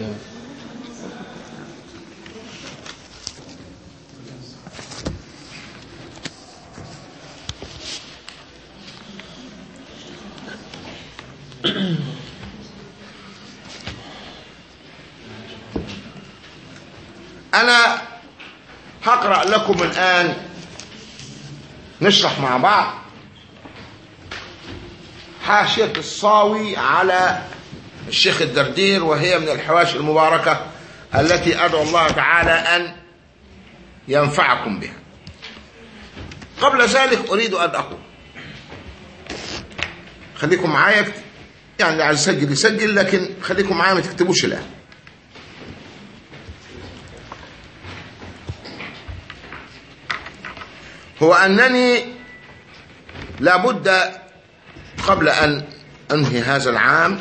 أنا هقرأ لكم الآن نشرح مع بعض حاشية الصاوي على الشيخ الدردير وهي من الحواشي المباركة التي أدعو الله تعالى أن ينفعكم بها قبل ذلك أريد أن أقول خليكم معايا يعني اللي عايز يسجل يسجل لكن خليكم معايا ما تكتبوش الآن هو أنني لابد قبل أن أنهي هذا العام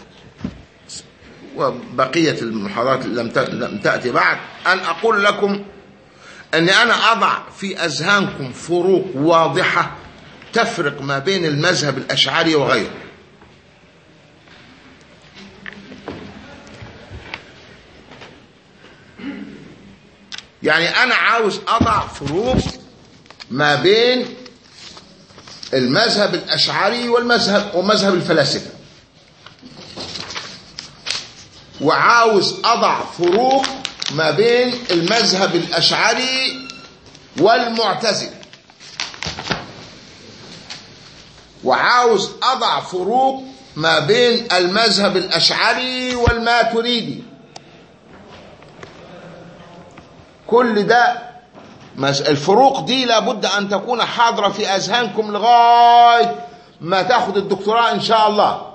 وبقية المحاضرات لم لم تأتي بعد أن أقول لكم أني أنا أضع في أذهانكم فروق واضحة تفرق ما بين المذهب الأشعري وغيره يعني أنا عاوز أضع فروق ما بين المذهب الأشعري والمذهب ومذهب الفلاسفة وعاوز أضع فروق ما بين المذهب الأشعري والمعتزلة وعاوز أضع فروق ما بين المذهب الأشعري والماتريدي كل ده الفروق دي لابد أن تكون حاضرة في أذهانكم لغاية ما تاخد الدكتوراه إن شاء الله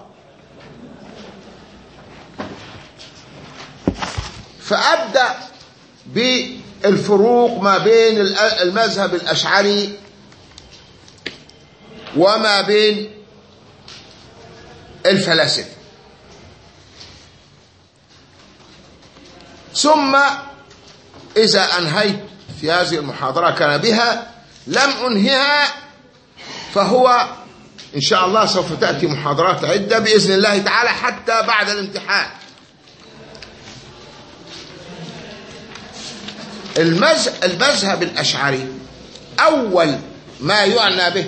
فأبدأ بالفروق ما بين المذهب الأشعري وما بين الفلاسفة ثم إذا أنهيت في هذه المحاضرة كان بها لم أنهها فهو إن شاء الله سوف تأتي محاضرات عدة بإذن الله تعالى حتى بعد الامتحان المذهب الأشعري أول ما يعنى به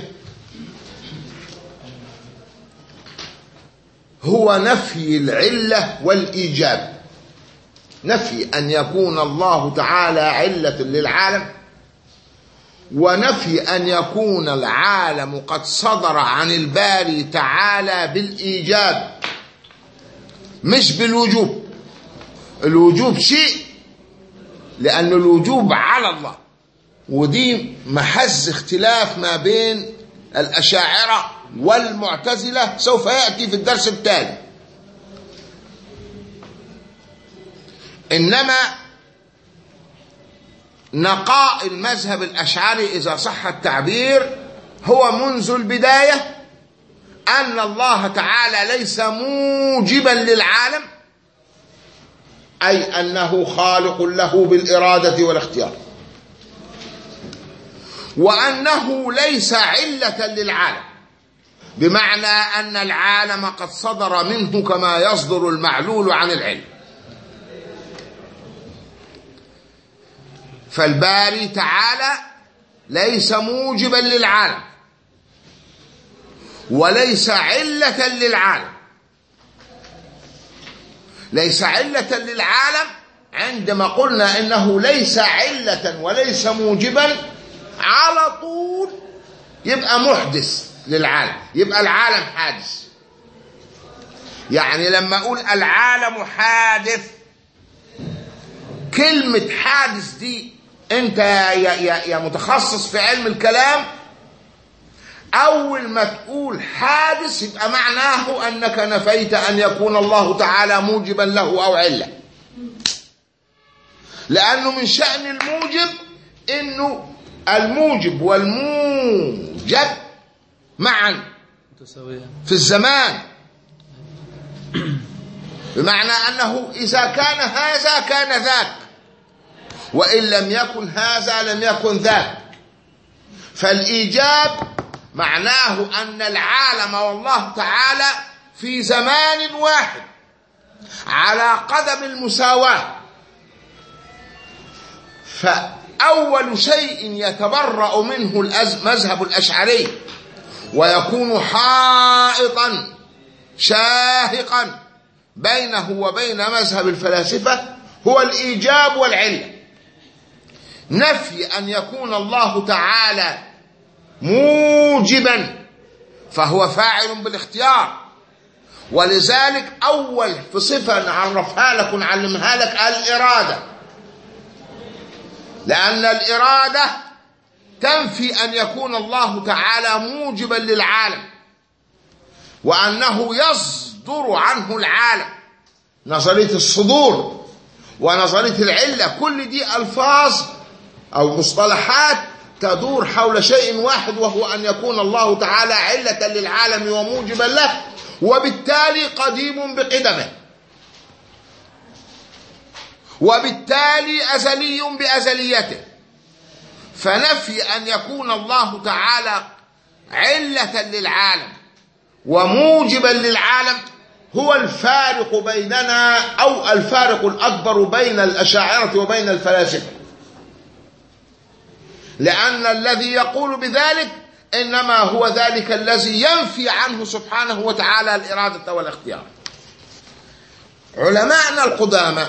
هو نفي العلة والإيجاب نفي أن يكون الله تعالى علة للعالم ونفي أن يكون العالم قد صدر عن الباري تعالى بالإيجاب مش بالوجوب الوجوب شيء لأن الوجوب على الله ودي محز اختلاف ما بين الأشاعرة والمعتزلة سوف يأتي في الدرس التالي إنما نقاء المذهب الأشعري إذا صح التعبير هو منذ البداية أن الله تعالى ليس موجبا للعالم أي أنه خالق له بالإرادة والاختيار وأنه ليس علة للعالم بمعنى أن العالم قد صدر منه كما يصدر المعلول عن العلم فالباري تعالى ليس موجبا للعالم وليس علة للعالم ليس علة للعالم عندما قلنا انه ليس علة وليس موجبا على طول يبقى محدث للعالم يبقى العالم حادث يعني لما اقول العالم حادث كلمة حادث دي انت يا, يا, يا متخصص في علم الكلام اول ما تقول حادث يبقى معناه انك نفيت ان يكون الله تعالى موجبا له او عله لانه من شان الموجب انه الموجب والموجب معا متساوية في الزمان بمعنى انه اذا كان هذا كان ذاك وان لم يكن هذا لم يكن ذاك فالايجاب معناه ان العالم والله تعالى في زمان واحد على قدم المساواة فأول شيء يتبرأ منه المذهب الأشعري ويكون حائطا شاهقا بينه وبين مذهب الفلاسفة هو الإيجاب والعلة نفي أن يكون الله تعالى موجبا فهو فاعل بالاختيار ولذلك أول في صفة نعرفها لك ونعلمها لك الإرادة لأن الإرادة تنفي أن يكون الله تعالى موجبا للعالم وأنه يصدر عنه العالم نظرية الصدور ونظرية العلة كل دي ألفاظ أو مصطلحات تدور حول شيء واحد وهو أن يكون الله تعالى علة للعالم وموجبا له وبالتالي قديم بقدمه وبالتالي أزلي بأزليته فنفي أن يكون الله تعالى علة للعالم وموجبا للعالم هو الفارق بيننا أو الفارق الأكبر بين الأشاعرة وبين الفلاسفة لأن الذي يقول بذلك إنما هو ذلك الذي ينفي عنه سبحانه وتعالى الإرادة والاختيار علماءنا القدامى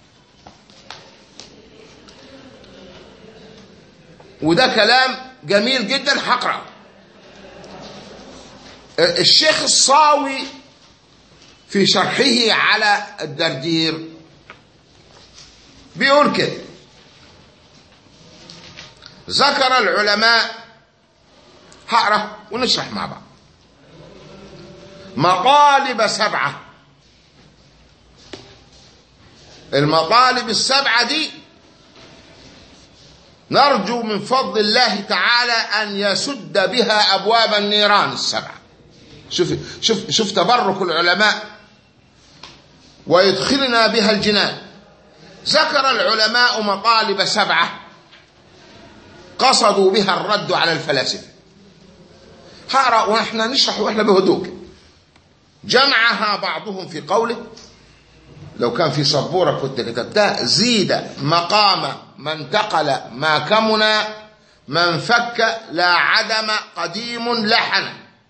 وده كلام جميل جدا هقرأ الشيخ الصاوي في شرحه على الدردير بيقول كده ذكر العلماء هقرا ونشرح مع بعض مطالب سبعه المطالب السبعه دي نرجو من فضل الله تعالى ان يسد بها ابواب النيران السبعه شوف شوف شوف تبرك العلماء ويدخلنا بها الجنان ذكر العلماء مطالب سبعه قصدوا بها الرد على الفلاسفه هقرا واحنا نشرح واحنا بهدوء جمعها بعضهم في قوله لو كان في سبوره كنت كتبتها زيد مقام ما انتقل ما كمن من فك لا عدم قديم لحن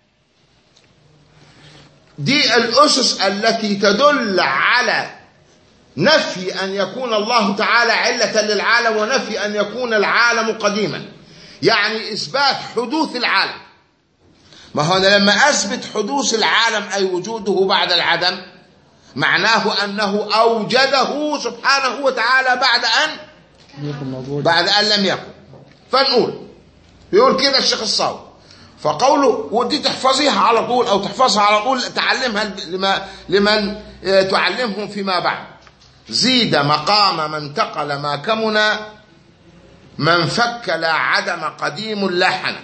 دي الاسس التي تدل على نفي ان يكون الله تعالى عله للعالم ونفي ان يكون العالم قديما يعني اثبات حدوث العالم ما هو أنا لما أثبت حدوث العالم أي وجوده بعد العدم معناه أنه أوجده سبحانه وتعالى بعد أن بعد أن لم يكن فنقول يقول كده الشيخ الصاوي فقوله ودي تحفظيها على طول أو تحفظها على طول تعلمها لما لمن تعلمهم فيما بعد زيد مقام من انتقل ما كمن من فك لا عدم قديم لحن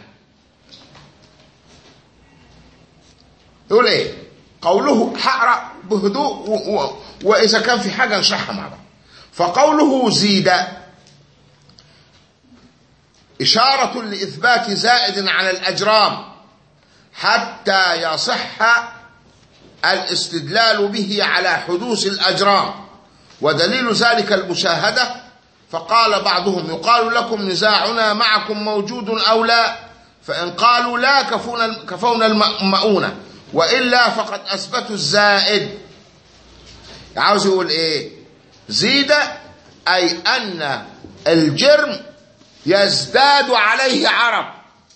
يقول ايه قوله هقرا بهدوء و... و... واذا كان في حاجه نشرحها مع بعض فقوله زيد إشارة لإثبات زائد على الأجرام حتى يصح الاستدلال به على حدوث الأجرام ودليل ذلك المشاهدة فقال بعضهم يقال لكم نزاعنا معكم موجود أو لا فإن قالوا لا كفونا, كفونا المؤونة وإلا فقد أثبتوا الزائد عاوز يقول إيه زيد أي أن الجرم يزداد عليه عرب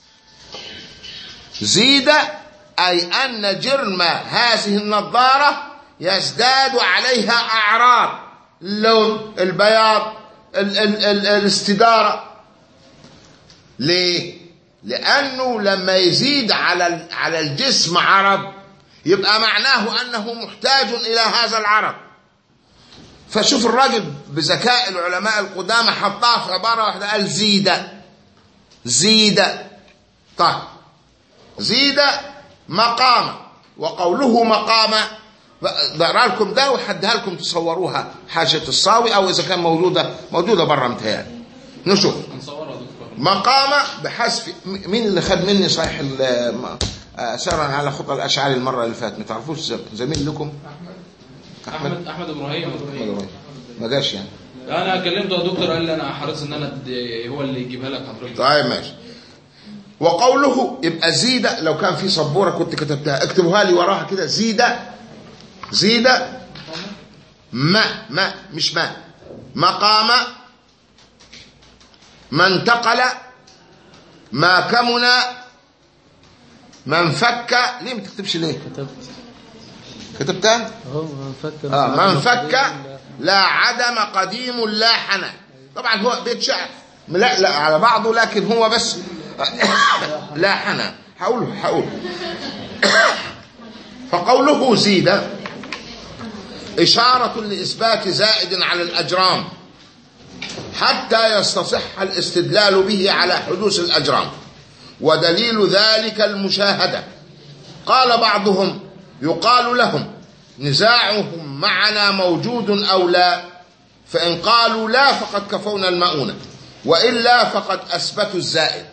زيد أي أن جرم هذه النظارة يزداد عليها أعراض اللون البياض ال ال ال الاستدارة ليه؟ لأنه لما يزيد على على الجسم عرض يبقى معناه أنه محتاج إلى هذا العرض فشوف الراجل بذكاء العلماء القدامى حطها في عبارة واحدة قال زيد زيد طيب زيد مقام وقوله مقام بقرا لكم ده وحدها لكم تصوروها حاشة الصاوي أو إذا كان موجودة موجودة بره متهيألي نشوف مقام بحذف مين اللي خد مني صحيح سرا على خطى الاشعري المره اللي فاتت ما تعرفوش زميل لكم احمد احمد ابراهيم ما جاش يعني انا كلمته يا دكتور قال لي انا حريص ان انا أد- هو اللي يجيبها لك حضرتك طيب ماشي وقوله يبقى زيد لو كان في سبوره كنت كتبتها اكتبوها لي وراها كده زيد زيد ما ما مش ما مقام ما انتقل ما كمن ما انفك ليه ما تكتبش ليه كتبت كتبتها اهو من فك آه ما انفك لا عدم قديم لا حنى طبعا هو بيت شعر لا لا على بعضه لكن هو بس لا حنى هقوله هقول فقوله زيد إشارة لإثبات زائد على الأجرام حتى يستصح الاستدلال به على حدوث الأجرام ودليل ذلك المشاهدة قال بعضهم يقال لهم نزاعهم معنا موجود أو لا فإن قالوا لا فقد كفونا المؤونة وإلا فقد أثبتوا الزائد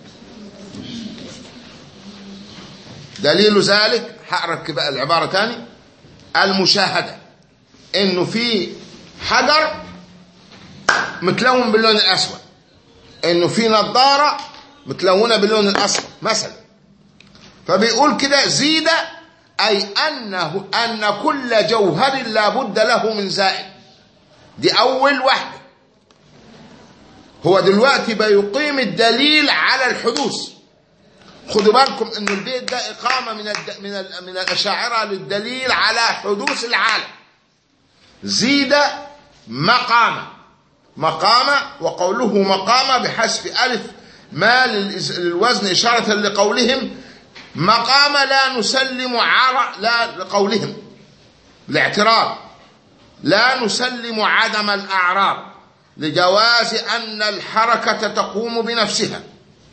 دليل ذلك هقرا بقى العبارة تاني المشاهدة إنه في حجر متلون باللون الأسود إنه في نظارة متلونة باللون الأسود مثلا فبيقول كده زيد أي أنه أن كل جوهر لا بد له من زائد دي أول واحدة هو دلوقتي بيقيم الدليل على الحدوث خدوا بالكم ان البيت ده اقامه من الد... من ال... من الاشاعره للدليل على حدوث العالم زيد مقام مقام وقوله مقام بحذف الف ما للإز- للوزن اشاره لقولهم مقام لا نسلم عر لا لقولهم الاعتراض لا نسلم عدم الاعراب لجواز ان الحركه تقوم بنفسها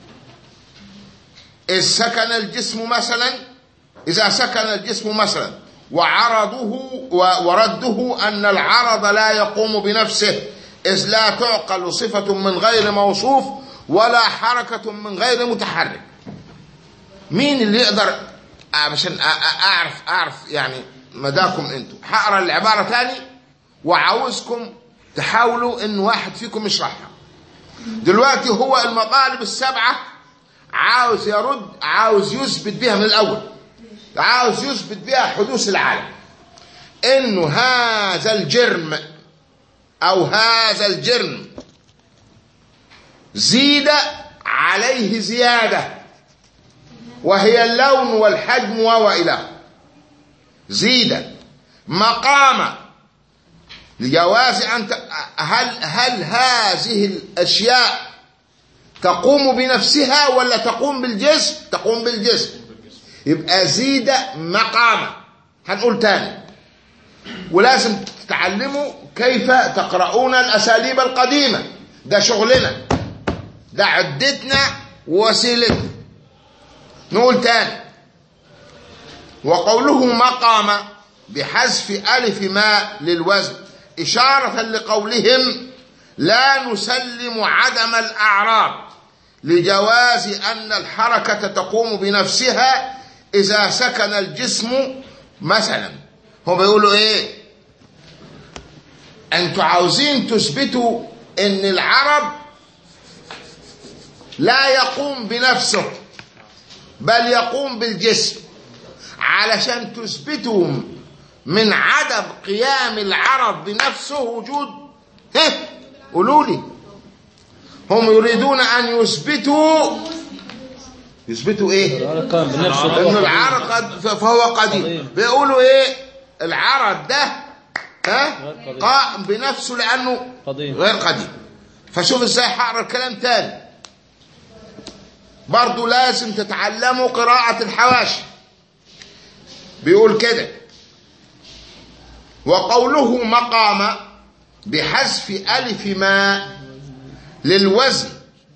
إذ سكن الجسم مثلا إذا سكن الجسم مثلا وعرضه و- ورده أن العرض لا يقوم بنفسه إذ لا تعقل صفة من غير موصوف ولا حركة من غير متحرك مين اللي يقدر عشان أ- أ- أعرف أعرف يعني مداكم أنتم هقرا العبارة تاني وعاوزكم تحاولوا إن واحد فيكم يشرحها دلوقتي هو المطالب السبعة عاوز يرد عاوز يثبت بها من الأول عاوز يثبت بها حدوث العالم إنه هذا الجرم أو هذا الجرم زيد عليه زيادة وهي اللون والحجم وإله زيد مقام لجواز أن ت- هل هل هذه الأشياء تقوم بنفسها ولا تقوم بالجسم تقوم بالجسم يبقى زيد مقاما هنقول تاني ولازم تتعلموا كيف تقرؤون الأساليب القديمة ده شغلنا ده عدتنا ووسيلتنا نقول تاني وقوله مقام بحذف ألف ما للوزن إشارة لقولهم لا نسلم عدم الأعراض لجواز أن الحركة تقوم بنفسها إذا سكن الجسم مثلا هم بيقولوا إيه أنتوا عاوزين تثبتوا أن العرب لا يقوم بنفسه بل يقوم بالجسم علشان تثبتوا من عدم قيام العرب بنفسه وجود ها قولوا لي هم يريدون ان يثبتوا يثبتوا ايه قام بنفسه ان العرق قد فهو قديم قديم. بيقولوا ايه العرض ده ها غير قديم. قائم بنفسه لانه قديم. غير قديم فشوف ازاي هقرا الكلام تاني برضو لازم تتعلموا قراءة الحواشي بيقول كده وقوله مقام بحذف ألف ما للوزن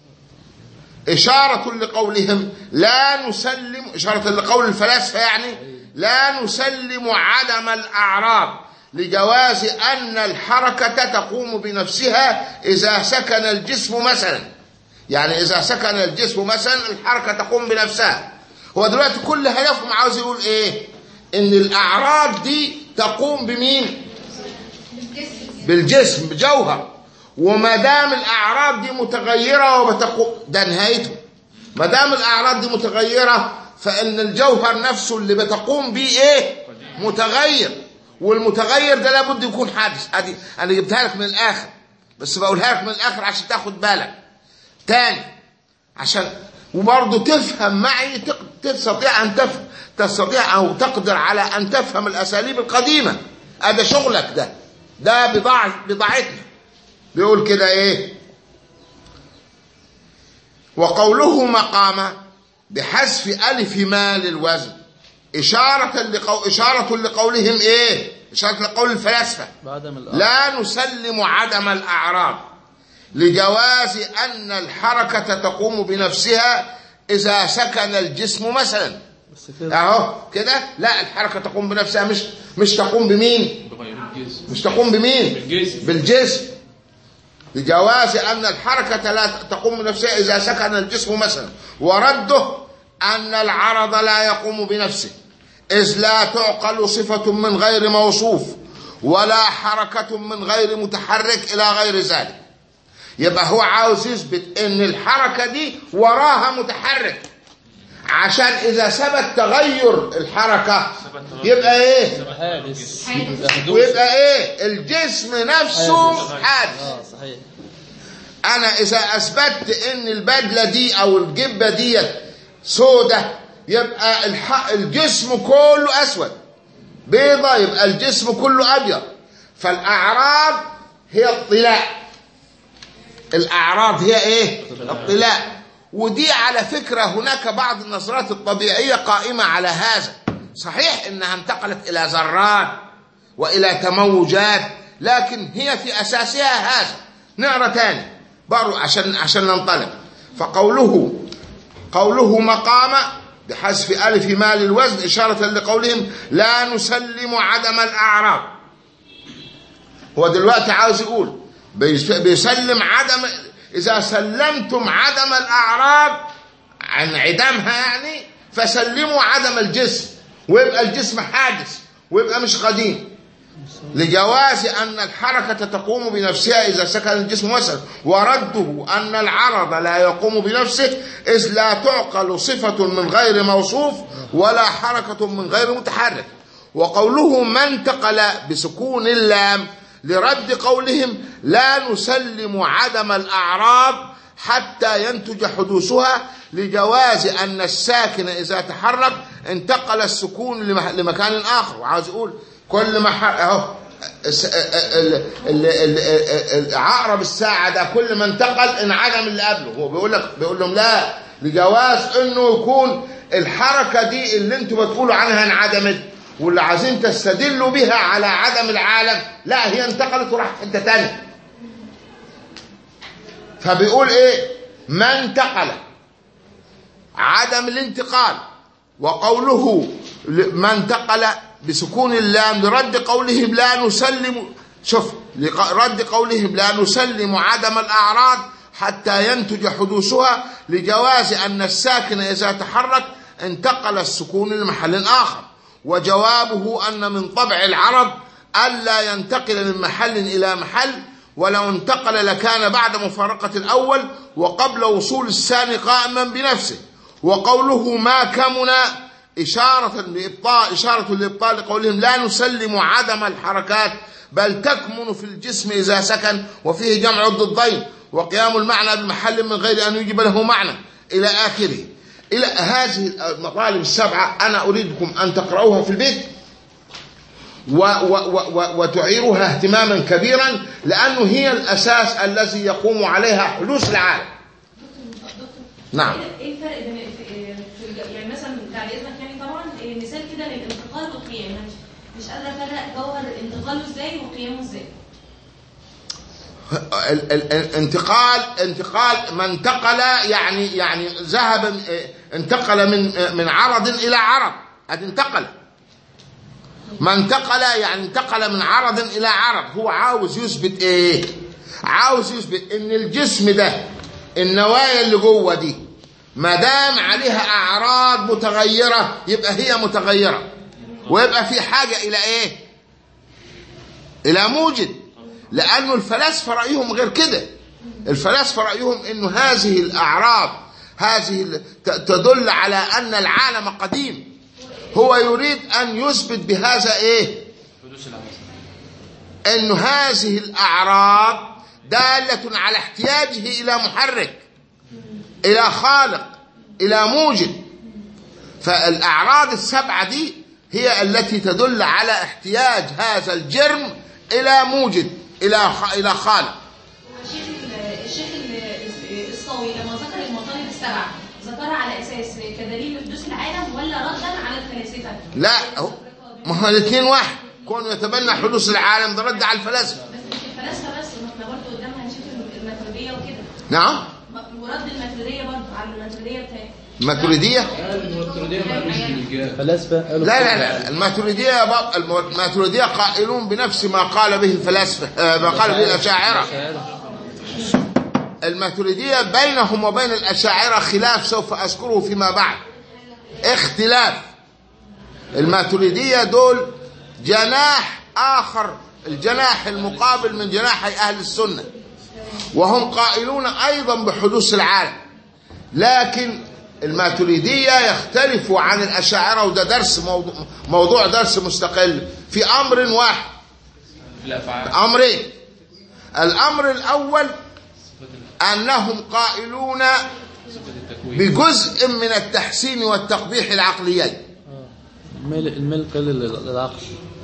إشارة لقولهم لا نسلم إشارة لقول الفلاسفة يعني لا نسلم عدم الأعراض لجواز أن الحركة تقوم بنفسها إذا سكن الجسم مثلا يعني إذا سكن الجسم مثلا الحركة تقوم بنفسها هو دلوقتي كل هدفهم عاوز يقول إيه إن الأعراض دي تقوم بمين بالجسم بجوهر وما دام الاعراض دي متغيره وبتقوم ده نهايته ما دام الاعراض دي متغيره فان الجوهر نفسه اللي بتقوم بيه ايه متغير والمتغير ده لابد يكون حادث ادي انا جبتها لك من الاخر بس بقولها لك من الاخر عشان تاخد بالك تاني عشان وبرضه تفهم معي تق- تستطيع ان تفهم تستطيع او تقدر على ان تفهم الاساليب القديمه هذا شغلك ده ده بضاعة بضاعتنا بيقول كده ايه وقوله مقام بحذف ألف ما للوزن إشارة لقو... إشارة لقولهم إيه؟ إشارة لقول الفلاسفة بعدم الأرض لا نسلم عدم الأعراض لجواز أن الحركة تقوم بنفسها إذا سكن الجسم مثلا بس كده أهو كده لا الحركة تقوم بنفسها مش مش تقوم بمين؟ بغير الجسم مش تقوم بمين؟ بالجسم. بالجسم لجواز أن الحركة لا تقوم بنفسها إذا سكن الجسم مثلا ورده أن العرض لا يقوم بنفسه إذ لا تعقل صفة من غير موصوف ولا حركة من غير متحرك إلى غير ذلك يبقى هو عاوز يثبت ان الحركة دي وراها متحرك عشان اذا ثبت تغير الحركة يبقى ايه حادث حادث. يبقى حدوث ويبقى ايه الجسم نفسه حادث اه صحيح انا اذا اثبتت ان البدله دي او الجبه ديت سودة يبقى الح... الجسم كله اسود بيضة يبقى الجسم كله ابيض فالاعراض هي اطلاع الاعراض هي ايه اطلاع ودي على فكرة هناك بعض النظرات الطبيعية قائمة على هذا صحيح انها انتقلت الى ذرات والى تموجات لكن هي في اساسها هذا نقرا تاني برضو عشان عشان ننطلق فقوله قوله مقام بحذف الف ما للوزن اشاره لقولهم لا نسلم عدم الاعراض هو دلوقتي عاوز يقول بيس- بيسلم عدم اذا سلمتم عدم الاعراض عن عدمها يعني فسلموا عدم الجسم ويبقى الجسم حادث ويبقى مش قديم لجواز أن الحركة تقوم بنفسها إذا سكن الجسم مثلا ورده أن العرض لا يقوم بنفسه إذ لا تعقل صفة من غير موصوف ولا حركة من غير متحرك وقوله ما انتقل بسكون اللام لرد قولهم لا نسلم عدم الأعراض حتى ينتج حدوثها لجواز أن الساكن إذا تحرك انتقل السكون لمح- لمكان آخر وعاوز يقول كل ما ح- اهو الس- ال- ال- ال- ال- عقرب الساعة ده كل ما انتقل انعدم اللي قبله هو بيقول لك بيقول لهم لا لجواز انه يكون الحركة دي اللي انتوا بتقولوا عنها انعدمت واللي عايزين تستدلوا بها على عدم العالم لا هي انتقلت وراحت حتة تانية فبيقول ايه ما انتقل عدم الانتقال وقوله ل- ما انتقل بسكون اللام لرد قولهم لا نسلم شوف لق- رد قولهم لا نسلم عدم الأعراض حتى ينتج حدوثها لجواز أن الساكن إذا تحرك انتقل السكون لمحل آخر وجوابه أن من طبع العرض ألا ينتقل من محل إلى محل ولو انتقل لكان بعد مفارقة الأول وقبل وصول الثاني قائما بنفسه وقوله ما كمن إشارة لإبطال إشارة لإبطال قولهم لا نسلم عدم الحركات بل تكمن في الجسم إذا سكن وفيه جمع الضدين وقيام المعنى بمحل من غير أن يجب له معنى إلى آخره إلى هذه المطالب السبعة أنا أريدكم أن تقرأوها في البيت و و و و وتعيرها اهتماما كبيرا لأنه هي الأساس الذي يقوم عليها حدوث العالم نعم ايه الفرق بين في في الج- يعني مثلا بعد اذنك يعني طبعا إيه مثال كده للانتقال والقيام انا مش مش قادره افرق جوهر انتقاله ازاي وقيامه ازاي ال- ال- الانتقال انتقال ما انتقل يعني يعني ذهب انتقل من من عرض الى عرض هذا انتقل ما انتقل يعني انتقل من عرض الى عرض هو عاوز يثبت ايه عاوز يثبت ان الجسم ده النوايا اللي جوه دي ما دام عليها اعراض متغيره يبقى هي متغيره ويبقى في حاجه الى ايه إلى موجد لأنه الفلاسفة رأيهم غير كده الفلاسفة رأيهم أنه هذه الأعراض هذه ال- ت- تدل على أن العالم قديم هو يريد أن يثبت بهذا إيه حدوث العمل أن هذه الأعراض دالة على احتياجه إلى محرك إلى خالق إلى موجد فالأعراض السبعة دي هي التي تدل على احتياج هذا الجرم إلى موجد إلى خ- إلى خالق الشيخ ال- الشيخ ال- الصاوي لما ذكر المطالب السبعه ذكرها على اساس كدليل لحدوث العالم ولا ردا على الفلاسفه؟ لا هو- ما هو الاثنين واحد كونه يتبنى حدوث العالم ده رد على الفلاسفة بس مش الفلاسفه بس ما احنا برضه قدامنا هنشوف الماتريديه وكده نعم م- ورد الماتريديه برضه على الماتريديه بتاعي الماتريدية الماتريدية ما قالوش بالإيجاب فلاسفة قالوا لا لا لا الماتريدية بق- الم- الماتريدية قائلون بنفس ما قال به الفلاسفة آه، ما قال به الأشاعرة الماتريدية بينهم وبين الأشاعرة خلاف سوف أذكره فيما بعد اختلاف الماتريدية دول جناح آخر الجناح المقابل من جناحي أهل السنة وهم قائلون أيضا بحدوث العالم لكن الماتريدية يختلف عن الأشاعرة وده درس موضوع, موضوع درس مستقل في أمر واحد في الأفعال أمرين الأمر الأول أنهم قائلون صفة التكوين بجزء من التحسين والتقبيح العقليين الميل الميل قل للعقل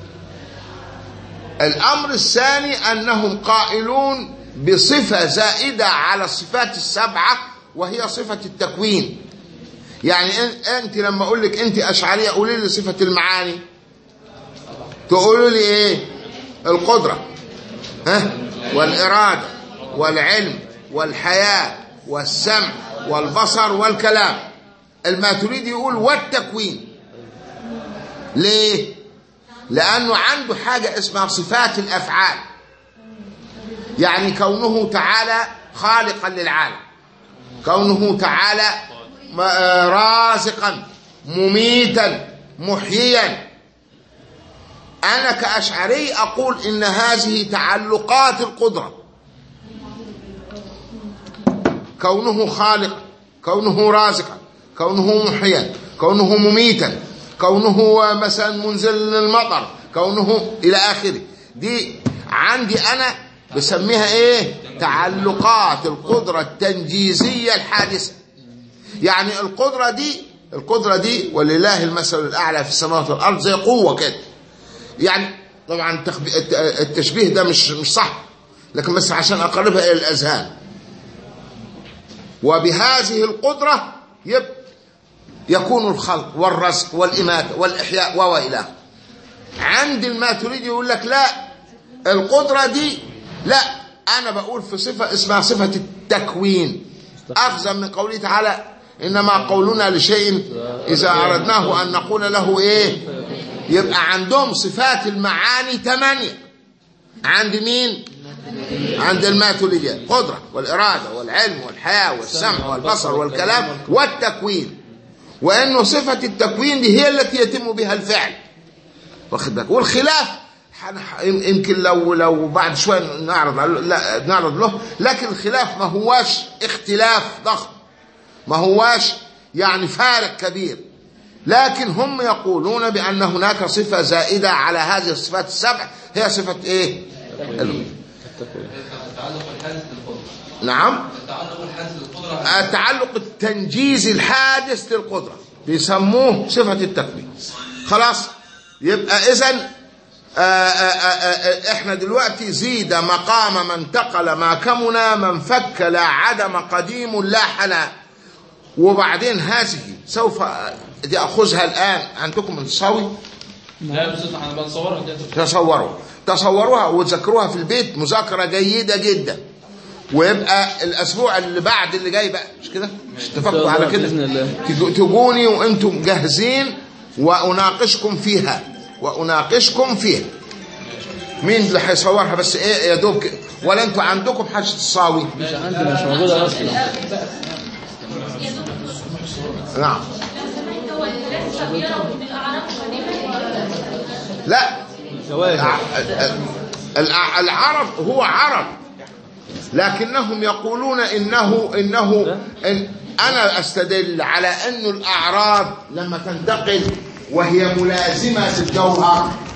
الأمر الثاني أنهم قائلون بصفة زائدة على الصفات السبعة وهي صفة التكوين يعني أن- أنت لما أقول لك أنت أشعرية قولي لي صفة المعاني تقولوا لي إيه القدرة ها والإرادة والعلم والحياة والسمع والبصر والكلام الماتريدي يقول والتكوين ليه لأنه عنده حاجة اسمها صفات الأفعال يعني كونه تعالى خالقا للعالم كونه تعالى م- آه، رازقا مميتا محييا أنا كأشعري أقول إن هذه تعلقات القدرة كونه خالق كونه رازقا كونه محيا كونه مميتا كونه مثلا منزل المطر كونه إلى آخره دي عندي أنا بسميها إيه تعلقات القدرة التنجيزية الحادثة يعني القدرة دي القدرة دي ولله المثل الأعلى في السماوات والأرض زي قوة كده يعني طبعا التخبي- الت- التشبيه ده مش مش صح لكن بس عشان أقربها إلى الأذهان وبهذه القدرة يب يكون الخلق والرزق والإماتة والإحياء وإله عند الماتريدي يقول لك لا القدرة دي لا أنا بقول في صفة اسمها صفة التكوين أخذا من قوله تعالى إنما قولنا لشيء إذا أردناه أن نقول له إيه يبقى عندهم صفات المعاني ثمانية عند مين عند الماتولية قدرة والإرادة والعلم والحياة والسمع والبصر والكلام والتكوين وأنه صفة التكوين دي هي التي يتم بها الفعل واخد بالك والخلاف حن- يمكن لو لو بعد شويه نعرض على- لا نعرض له لكن الخلاف ما هواش اختلاف ضخم ما هواش يعني فارق كبير لكن هم يقولون بأن هناك صفة زائدة على هذه الصفات السبع هي صفة ايه ال- تعلق الحادث بالقدرة نعم تعلق الحادث بالقدرة التعلق التنجيزي الحادث للقدرة بيسموه صفة التكوين خلاص يبقى إذن احنا دلوقتي زيد مقام من انتقل ما كمنا من فك لا عدم قديم لا حلا وبعدين هذه سوف دي أخذها الآن عندكم من الصاوي لا بس احنا بنصورها كده تصوروا تصوروها وتذكروها في البيت مذاكرة جيدة جدا ويبقى الأسبوع اللي بعد اللي جاي بقى مش كده مش اتفقوا على كده بإذن الله. تجو- تجوني وانتم جاهزين وأناقشكم فيها وأناقشكم فيها مين اللي هيصورها بس ايه يا دوب كده؟ ولا انتوا عندكم حاجة الصاوي مش عندنا مش موجودة أصلا نعم هو الفلاسفه بيروا ان الاعراف قديمه لا جواهر ع- ال- الع- العرب هو عرب لكنهم يقولون انه انه إن انا استدل على انه الاعراض لما تنتقل وهي ملازمه للجوهر